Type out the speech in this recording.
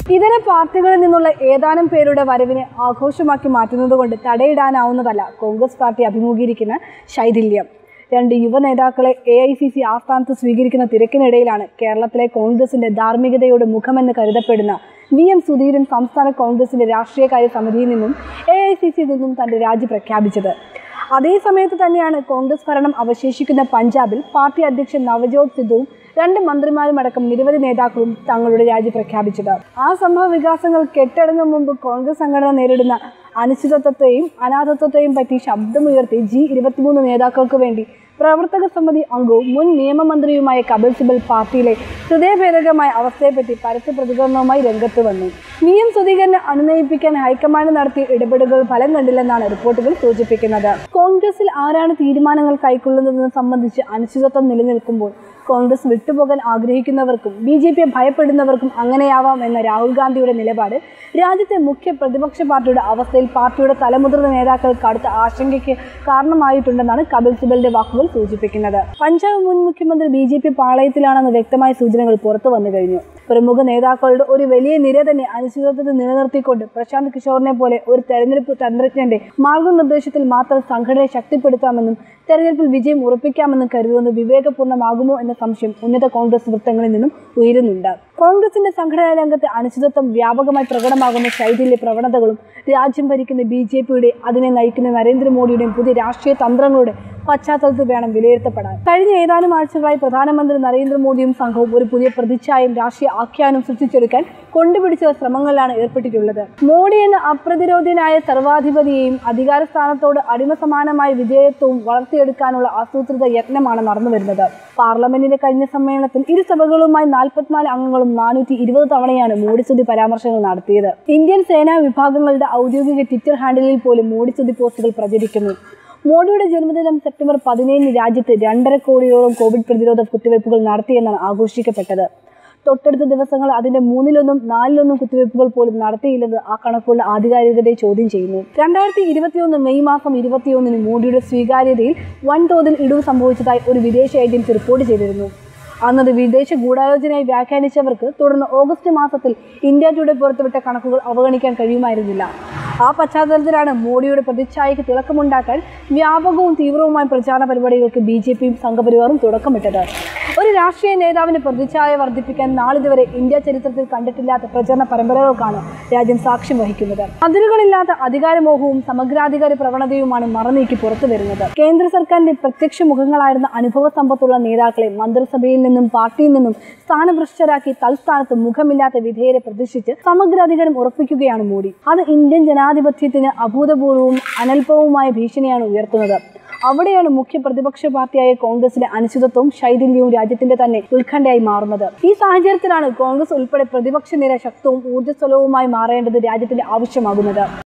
ഇതര പാർട്ടികളിൽ നിന്നുള്ള ഏതാനും പേരുടെ വരവിനെ ആഘോഷമാക്കി മാറ്റുന്നതുകൊണ്ട് തടയിടാനാവുന്നതല്ല കോൺഗ്രസ് പാർട്ടി അഭിമുഖീകരിക്കുന്ന ശൈഥില്യം രണ്ട് യുവ നേതാക്കളെ എ ഐ സി സി ആസ്ഥാനത്ത് സ്വീകരിക്കുന്ന തിരക്കിനിടയിലാണ് കേരളത്തിലെ കോൺഗ്രസിന്റെ ധാർമ്മികതയുടെ മുഖമെന്ന് കരുതപ്പെടുന്ന വി എം സുധീരൻ സംസ്ഥാന കോൺഗ്രസിന്റെ രാഷ്ട്രീയകാര്യ സമിതിയിൽ നിന്നും എ ഐ സി സിയിൽ നിന്നും തന്റെ രാജി പ്രഖ്യാപിച്ചത് അതേ സമയത്ത് തന്നെയാണ് കോൺഗ്രസ് ഭരണം അവശേഷിക്കുന്ന പഞ്ചാബിൽ പാർട്ടി അധ്യക്ഷൻ നവജോത് സിദ്ധുവും രണ്ട് മന്ത്രിമാരും അടക്കം നിരവധി നേതാക്കളും തങ്ങളുടെ രാജി പ്രഖ്യാപിച്ചത് ആ സംഭവ വികാസങ്ങൾ കെട്ടടങ്ങും മുമ്പ് കോൺഗ്രസ് സംഘടന നേരിടുന്ന അനിശ്ചിതത്വത്തെയും അനാഥത്വത്തെയും പറ്റി ശബ്ദമുയർത്തി ജി ഇരുപത്തിമൂന്ന് നേതാക്കൾക്ക് വേണ്ടി പ്രവർത്തക സമിതി അംഗവും മുൻ നിയമമന്ത്രിയുമായ കപിൽ സിബൽ പാർട്ടിയിലെ ഹൃദയഭേദകമായ അവസ്ഥയെപ്പറ്റി പരസ്യ പ്രതികരണവുമായി രംഗത്ത് വന്നു വി എം സുധീകരനെ അനുനയിപ്പിക്കാൻ ഹൈക്കമാൻഡ് നടത്തിയ ഇടപെടലുകൾ ഫലം കണ്ടില്ലെന്നാണ് റിപ്പോർട്ടുകൾ സൂചിപ്പിക്കുന്നത് കോൺഗ്രസിൽ ആരാണ് തീരുമാനങ്ങൾ കൈക്കൊള്ളുന്നതെന്ന് സംബന്ധിച്ച് അനിശ്ചിതത്വം നിലനിൽക്കുമ്പോൾ കോൺഗ്രസ് വിട്ടുപോകാൻ ആഗ്രഹിക്കുന്നവർക്കും ബി ജെ പിയെ ഭയപ്പെടുന്നവർക്കും അങ്ങനെയാവാം എന്ന രാഹുൽ ഗാന്ധിയുടെ നിലപാട് രാജ്യത്തെ മുഖ്യ പ്രതിപക്ഷ പാർട്ടിയുടെ അവസ്ഥയിൽ പാർട്ടിയുടെ തലമുതിർന്ന നേതാക്കൾക്ക് കടുത്ത ആശങ്കയ്ക്ക് കാരണമായിട്ടുണ്ടെന്നാണ് കപിൽ സിബലിന്റെ വാക്കുകൾ സൂചിപ്പിക്കുന്നത് പഞ്ചാബ് മുൻ മുഖ്യമന്ത്രി ബി ജെ പി പാളയത്തിലാണെന്ന് വ്യക്തമായ സൂചനകൾ പുറത്തു വന്നു കഴിഞ്ഞു പ്രമുഖ നേതാക്കളുടെ ഒരു വലിയ നിര തന്നെ അനിശ്ചിതത്വത്തെ നിലനിർത്തിക്കൊണ്ട് പ്രശാന്ത് കിഷോറിനെ പോലെ ഒരു തെരഞ്ഞെടുപ്പ് തന്ത്രജ്ഞന്റെ മാർഗനിർദ്ദേശത്തിൽ മാത്രം സംഘടനയെ ശക്തിപ്പെടുത്താമെന്നും തെരഞ്ഞെടുപ്പിൽ വിജയം ഉറപ്പിക്കാമെന്നും കരുതുന്നത് വിവേകപൂർണ്ണമാകുമോ എന്ന സംശയം ഉന്നത കോൺഗ്രസ് വൃത്തങ്ങളിൽ നിന്നും ഉയരുന്നുണ്ട് കോൺഗ്രസിന്റെ സംഘടനാ രംഗത്തെ അനിശ്ചിതത്വം വ്യാപകമായി പ്രകടമാകുന്ന ശൈഥില്യ പ്രവണതകളും രാജ്യം ഭരിക്കുന്ന ബി ജെ പിയുടെ അതിനെ നയിക്കുന്ന നരേന്ദ്രമോദിയുടെയും പുതിയ രാഷ്ട്രീയ തന്ത്രങ്ങളുടെ പശ്ചാത്തലത്തിൽ വേണം വിലയിരുത്തപ്പെടാൻ കഴിഞ്ഞ ഏതാനും ആഴ്ചകളായി പ്രധാനമന്ത്രി നരേന്ദ്രമോദിയും സംഘവും ഒരു പുതിയ പ്രതിച്ഛായയും രാഷ്ട്രീയ ആഖ്യാനവും സൃഷ്ടിച്ചെടുക്കാൻ കൊണ്ടുപിടിച്ച ശ്രമങ്ങളിലാണ് ഏർപ്പെട്ടിട്ടുള്ളത് മോഡി എന്ന അപ്രതിരോധ്യനായ സർവാധിപതിയെയും അധികാര സ്ഥാനത്തോട് അടിമ സമാനമായ വിധേയത്വവും വളർത്തിയെടുക്കാനുള്ള ആസൂത്രിത യത്നമാണ് നടന്നു വരുന്നത് പാർലമെന്റിന്റെ കഴിഞ്ഞ സമ്മേളനത്തിൽ ഇരു സഭകളുമായി നാൽപ്പത്തിനാല് അംഗങ്ങളും നാനൂറ്റി ഇരുപത് തവണയാണ് മോഡി സ്തുതി പരാമർശങ്ങൾ നടത്തിയത് ഇന്ത്യൻ സേനാ വിഭാഗങ്ങളുടെ ഔദ്യോഗിക ട്വിറ്റർ ഹാൻഡിലിൽ പോലും മോഡി സ്തുതി പോസ്റ്റുകൾ പ്രചരിക്കുന്നു മോഡിയുടെ ജന്മദിനം സെപ്റ്റംബർ പതിനേഴിന് രാജ്യത്ത് രണ്ടര കോടിയോളം കോവിഡ് പ്രതിരോധ കുത്തിവയ്പ്പുകൾ നടത്തിയെന്നാണ് ആഘോഷിക്കപ്പെട്ടത് തൊട്ടടുത്ത ദിവസങ്ങൾ അതിന്റെ മൂന്നിലൊന്നും നാലിലൊന്നും കുത്തിവയ്പ്പുകൾ പോലും നടത്തിയില്ലെന്ന് ആ കണക്കുകളുടെ ആധികാരികതയെ ചോദ്യം ചെയ്യുന്നു രണ്ടായിരത്തി ഇരുപത്തിയൊന്ന് മെയ് മാസം ഇരുപത്തിയൊന്നിന് മോഡിയുടെ സ്വീകാര്യതയിൽ വൻതോതിൽ ഇടിവ് സംഭവിച്ചതായി ഒരു വിദേശ ഏജൻസി റിപ്പോർട്ട് ചെയ്തിരുന്നു അന്നത് വിദേശ ഗൂഢാലോചനയായി വ്യാഖ്യാനിച്ചവർക്ക് തുടർന്ന് ഓഗസ്റ്റ് മാസത്തിൽ ഇന്ത്യ ടുഡേ പുറത്തുവിട്ട കണക്കുകൾ അവഗണിക്കാൻ കഴിയുമായിരുന്നില്ല ആ പശ്ചാത്തലത്തിലാണ് മോഡിയുടെ പ്രതിച്ഛായയ്ക്ക് തിളക്കമുണ്ടാക്കാൻ വ്യാപകവും തീവ്രവുമായ പ്രചാരണ പരിപാടികൾക്ക് ബി ജെ പിയും സംഘപരിവാറും തുടക്കമിട്ടത് ഒരു രാഷ്ട്രീയ നേതാവിന്റെ പ്രതിച്ഛായ വർദ്ധിപ്പിക്കാൻ നാളിതുവരെ ഇന്ത്യ ചരിത്രത്തിൽ കണ്ടിട്ടില്ലാത്ത പ്രചരണ പരമ്പരകൾക്കാണ് രാജ്യം സാക്ഷ്യം വഹിക്കുന്നത് അതിരുകളില്ലാത്ത അധികാരമോഹവും സമഗ്രാധികാര പ്രവണതയുമാണ് മറനീക്കി പുറത്തു വരുന്നത് കേന്ദ്ര സർക്കാരിന്റെ പ്രത്യക്ഷ മുഖങ്ങളായിരുന്ന അനുഭവ സമ്പത്തുള്ള നേതാക്കളെ മന്ത്രിസഭയിൽ നിന്നും പാർട്ടിയിൽ നിന്നും സ്ഥാനഭ്രഷ്ടരാക്കി തൽസ്ഥാനത്ത് മുഖമില്ലാത്ത വിധേയരെ പ്രതിഷ്ഠിച്ച് സമഗ്രാധികാരം ഉറപ്പിക്കുകയാണ് മോഡി അത് ഇന്ത്യൻ ജനാധിപത്യത്തിന് അഭൂതപൂർവവും അനൽപവുമായ ഭീഷണിയാണ് ഉയർത്തുന്നത് അവിടെയാണ് മുഖ്യ പ്രതിപക്ഷ പാർട്ടിയായ കോൺഗ്രസിലെ അനിശ്ചിതത്വവും ശൈഥില്യവും രാജ്യത്തിന്റെ തന്നെ ഉത്കണ്ഠയായി മാറുന്നത് ഈ സാഹചര്യത്തിലാണ് കോൺഗ്രസ് ഉൾപ്പെടെ പ്രതിപക്ഷ നിര ശക്തവും ഊർജ്ജസ്വലവുമായി മാറേണ്ടത് രാജ്യത്തിന്റെ ആവശ്യമാകുന്നത്